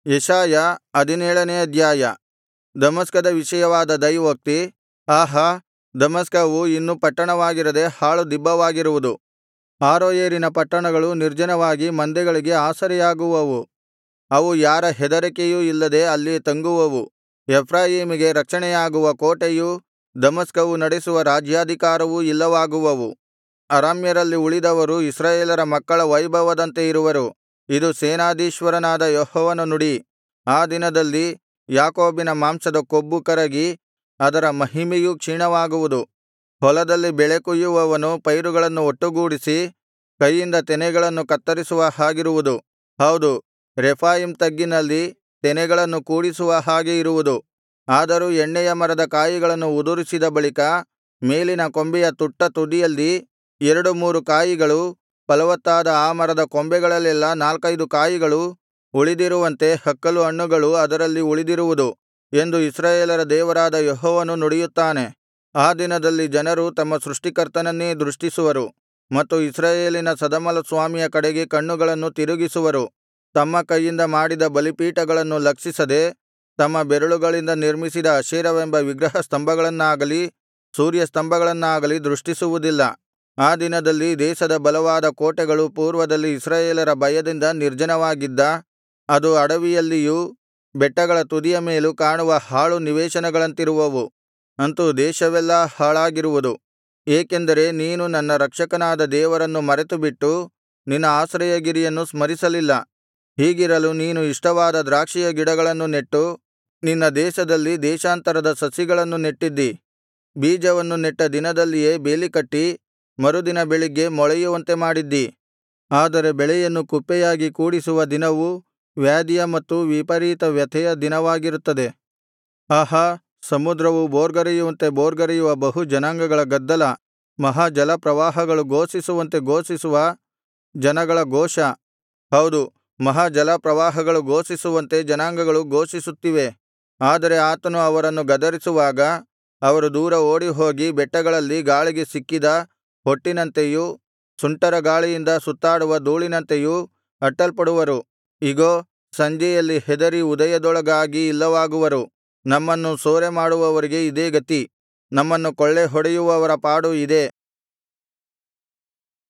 ಯೆಶಾಯ ಹದಿನೇಳನೇ ಅಧ್ಯಾಯ ದಮಸ್ಕದ ವಿಷಯವಾದ ದೈವೋಕ್ತಿ ಆಹಾ ದಮಸ್ಕವು ಇನ್ನು ಪಟ್ಟಣವಾಗಿರದೆ ಹಾಳು ದಿಬ್ಬವಾಗಿರುವುದು ಆರೋಯೇರಿನ ಪಟ್ಟಣಗಳು ನಿರ್ಜನವಾಗಿ ಮಂದೆಗಳಿಗೆ ಆಸರೆಯಾಗುವವು ಅವು ಯಾರ ಹೆದರಿಕೆಯೂ ಇಲ್ಲದೆ ಅಲ್ಲಿ ತಂಗುವವು ಎಫ್ರಾಯೀಮಿಗೆ ರಕ್ಷಣೆಯಾಗುವ ಕೋಟೆಯೂ ದಮಸ್ಕವು ನಡೆಸುವ ರಾಜ್ಯಾಧಿಕಾರವೂ ಇಲ್ಲವಾಗುವವು ಅರಾಮ್ಯರಲ್ಲಿ ಉಳಿದವರು ಇಸ್ರಾಯೇಲರ ಮಕ್ಕಳ ವೈಭವದಂತೆ ಇರುವರು ಇದು ಸೇನಾಧೀಶ್ವರನಾದ ಯೆಹೋವನ ನುಡಿ ಆ ದಿನದಲ್ಲಿ ಯಾಕೋಬಿನ ಮಾಂಸದ ಕೊಬ್ಬು ಕರಗಿ ಅದರ ಮಹಿಮೆಯೂ ಕ್ಷೀಣವಾಗುವುದು ಹೊಲದಲ್ಲಿ ಬೆಳೆ ಕೊಯ್ಯುವವನು ಪೈರುಗಳನ್ನು ಒಟ್ಟುಗೂಡಿಸಿ ಕೈಯಿಂದ ತೆನೆಗಳನ್ನು ಕತ್ತರಿಸುವ ಹಾಗಿರುವುದು ಹೌದು ರೆಫಾಯೀಮ್ ತಗ್ಗಿನಲ್ಲಿ ತೆನೆಗಳನ್ನು ಕೂಡಿಸುವ ಹಾಗೆ ಇರುವುದು ಆದರೂ ಎಣ್ಣೆಯ ಮರದ ಕಾಯಿಗಳನ್ನು ಉದುರಿಸಿದ ಬಳಿಕ ಮೇಲಿನ ಕೊಂಬೆಯ ತುಟ್ಟ ತುದಿಯಲ್ಲಿ ಎರಡು ಮೂರು ಕಾಯಿಗಳೂ ಫಲವತ್ತಾದ ಆ ಮರದ ಕೊಂಬೆಗಳಲ್ಲೆಲ್ಲಾ ನಾಲ್ಕೈದು ಕಾಯಿಗಳೂ ಉಳಿದಿರುವಂತೆ ಹಕ್ಕಲು ಹಣ್ಣುಗಳು ಅದರಲ್ಲಿ ಉಳಿದಿರುವುದು ಎಂದು ಇಸ್ರಾಯೇಲರ ದೇವರಾದ ಯೆಹೋವನು ನುಡಿಯುತ್ತಾನೆ ಆ ದಿನದಲ್ಲಿ ಜನರು ತಮ್ಮ ಸೃಷ್ಟಿಕರ್ತನನ್ನೇ ದೃಷ್ಟಿಸುವರು ಮತ್ತು ಇಸ್ರಾಯೇಲಿನ ಸದಮಲಸ್ವಾಮಿಯ ಕಡೆಗೆ ಕಣ್ಣುಗಳನ್ನು ತಿರುಗಿಸುವರು ತಮ್ಮ ಕೈಯಿಂದ ಮಾಡಿದ ಬಲಿಪೀಠಗಳನ್ನು ಲಕ್ಷಿಸದೆ ತಮ್ಮ ಬೆರಳುಗಳಿಂದ ನಿರ್ಮಿಸಿದ ಅಶೇರವೆಂಬ ವಿಗ್ರಹಸ್ತಂಭಗಳನ್ನಾಗಲಿ ಸೂರ್ಯಸ್ತಂಭಗಳನ್ನಾಗಲಿ ದೃಷ್ಟಿಸುವುದಿಲ್ಲ ಆ ದಿನದಲ್ಲಿ ದೇಶದ ಬಲವಾದ ಕೋಟೆಗಳು ಪೂರ್ವದಲ್ಲಿ ಇಸ್ರಾಯೇಲರ ಭಯದಿಂದ ನಿರ್ಜನವಾಗಿದ್ದ ಅದು ಅಡವಿಯಲ್ಲಿಯೂ ಬೆಟ್ಟಗಳ ತುದಿಯ ಮೇಲೂ ಕಾಣುವ ಹಾಳು ನಿವೇಶನಗಳಂತಿರುವವು ಅಂತು ದೇಶವೆಲ್ಲಾ ಹಾಳಾಗಿರುವುದು ಏಕೆಂದರೆ ನೀನು ನನ್ನ ರಕ್ಷಕನಾದ ದೇವರನ್ನು ಮರೆತುಬಿಟ್ಟು ನಿನ್ನ ಆಶ್ರಯಗಿರಿಯನ್ನು ಸ್ಮರಿಸಲಿಲ್ಲ ಹೀಗಿರಲು ನೀನು ಇಷ್ಟವಾದ ದ್ರಾಕ್ಷಿಯ ಗಿಡಗಳನ್ನು ನೆಟ್ಟು ನಿನ್ನ ದೇಶದಲ್ಲಿ ದೇಶಾಂತರದ ಸಸಿಗಳನ್ನು ನೆಟ್ಟಿದ್ದಿ ಬೀಜವನ್ನು ನೆಟ್ಟ ದಿನದಲ್ಲಿಯೇ ಬೇಲಿಕಟ್ಟಿ ಮರುದಿನ ಬೆಳಿಗ್ಗೆ ಮೊಳೆಯುವಂತೆ ಮಾಡಿದ್ದಿ ಆದರೆ ಬೆಳೆಯನ್ನು ಕುಪ್ಪೆಯಾಗಿ ಕೂಡಿಸುವ ದಿನವು ವ್ಯಾಧಿಯ ಮತ್ತು ವಿಪರೀತ ವ್ಯಥೆಯ ದಿನವಾಗಿರುತ್ತದೆ ಆಹಾ ಸಮುದ್ರವು ಭೋರ್ಗರೆಯುವಂತೆ ಭೋರ್ಗರೆಯುವ ಬಹು ಜನಾಂಗಗಳ ಗದ್ದಲ ಮಹಾ ಜಲಪ್ರವಾಹಗಳು ಘೋಷಿಸುವಂತೆ ಘೋಷಿಸುವ ಜನಗಳ ಘೋಷ ಹೌದು ಮಹಾ ಜಲಪ್ರವಾಹಗಳು ಘೋಷಿಸುವಂತೆ ಜನಾಂಗಗಳು ಘೋಷಿಸುತ್ತಿವೆ ಆದರೆ ಆತನು ಅವರನ್ನು ಗದರಿಸುವಾಗ ಅವರು ದೂರ ಓಡಿಹೋಗಿ ಬೆಟ್ಟಗಳಲ್ಲಿ ಗಾಳಿಗೆ ಸಿಕ್ಕಿದ ಹೊಟ್ಟಿನಂತೆಯೂ ಸುಂಟರಗಾಳಿಯಿಂದ ಸುತ್ತಾಡುವ ಧೂಳಿನಂತೆಯೂ ಅಟ್ಟಲ್ಪಡುವರು ಇಗೋ ಸಂಜೆಯಲ್ಲಿ ಹೆದರಿ ಉದಯದೊಳಗಾಗಿ ಇಲ್ಲವಾಗುವರು ನಮ್ಮನ್ನು ಸೂರೆಮಾಡುವವರಿಗೆ ಇದೇ ಗತಿ ನಮ್ಮನ್ನು ಕೊಳ್ಳೆಹೊಡೆಯುವವರ ಪಾಡು ಇದೇ